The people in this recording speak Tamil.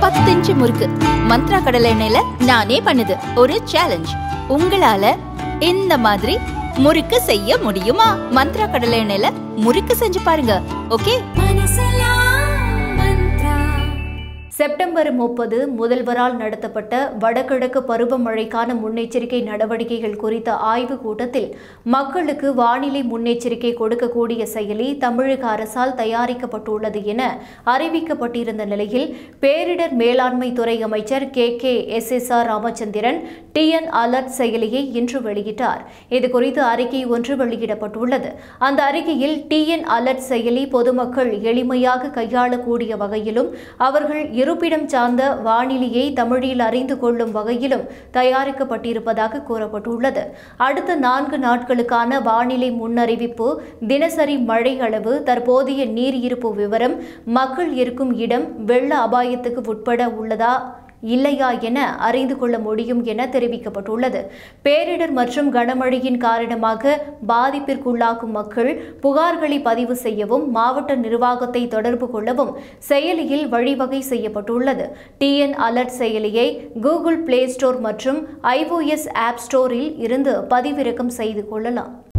பத்து இன்ச்சு முறுக்கு மந்த்ரா கடலை எண்ணெயில நானே பண்ணுது ஒரு சேலஞ்ச் உங்களால இந்த மாதிரி முறுக்கு செய்ய முடியுமா மந்த்ரா கடலை எண்ணெயில முறுக்கு செஞ்சு பாருங்க ஓகே செப்டம்பர் முப்பது முதல்வரால் நடத்தப்பட்ட வடகிழக்கு பருவமழைக்கான முன்னெச்சரிக்கை நடவடிக்கைகள் குறித்த ஆய்வுக் கூட்டத்தில் மக்களுக்கு வானிலை முன்னெச்சரிக்கை கொடுக்கக்கூடிய செயலி தமிழக அரசால் தயாரிக்கப்பட்டுள்ளது என அறிவிக்கப்பட்டிருந்த நிலையில் பேரிடர் மேலாண்மை துறை அமைச்சர் K K S S R Ramachandran TN alert செயலியை இன்று வெளியிட்டார் இதுகுறித்து அறிக்கை ஒன்று வெளியிடப்பட்டுள்ளது அந்த அறிக்கையில் டிஎன் அலர்ட் செயலி பொதுமக்கள் எளிமையாக கையாளக்கூடிய வகையிலும் அவர்கள் இருப்பிடம் சார்ந்த வானிலையை தமிழில் அறிந்து கொள்ளும் வகையிலும் தயாரிக்கப்பட்டிருப்பதாக கூறப்பட்டுள்ளது அடுத்த நான்கு நாட்களுக்கான வானிலை முன்னறிவிப்பு தினசரி மழை அளவு தற்போதைய நீர் இருப்பு விவரம் மக்கள் இருக்கும் இடம் வெள்ள அபாயத்துக்கு உட்பட உள்ளதா இல்லையா என அறிந்து கொள்ள முடியும் என தெரிவிக்கப்பட்டுள்ளது பேரிடர் மற்றும் கனமழையின் காரணமாக பாதிப்பிற்குள்ளாகும் மக்கள் புகார்களை பதிவு செய்யவும் மாவட்ட நிர்வாகத்தை தொடர்பு கொள்ளவும் செயலியில் வழிவகை செய்யப்பட்டுள்ளது டிஎன் அலர்ட் செயலியை கூகுள் பிளே ஸ்டோர் மற்றும் ஐஓஎஸ் ஆப் ஸ்டோரில் இருந்து பதிவிறக்கம் செய்து கொள்ளலாம்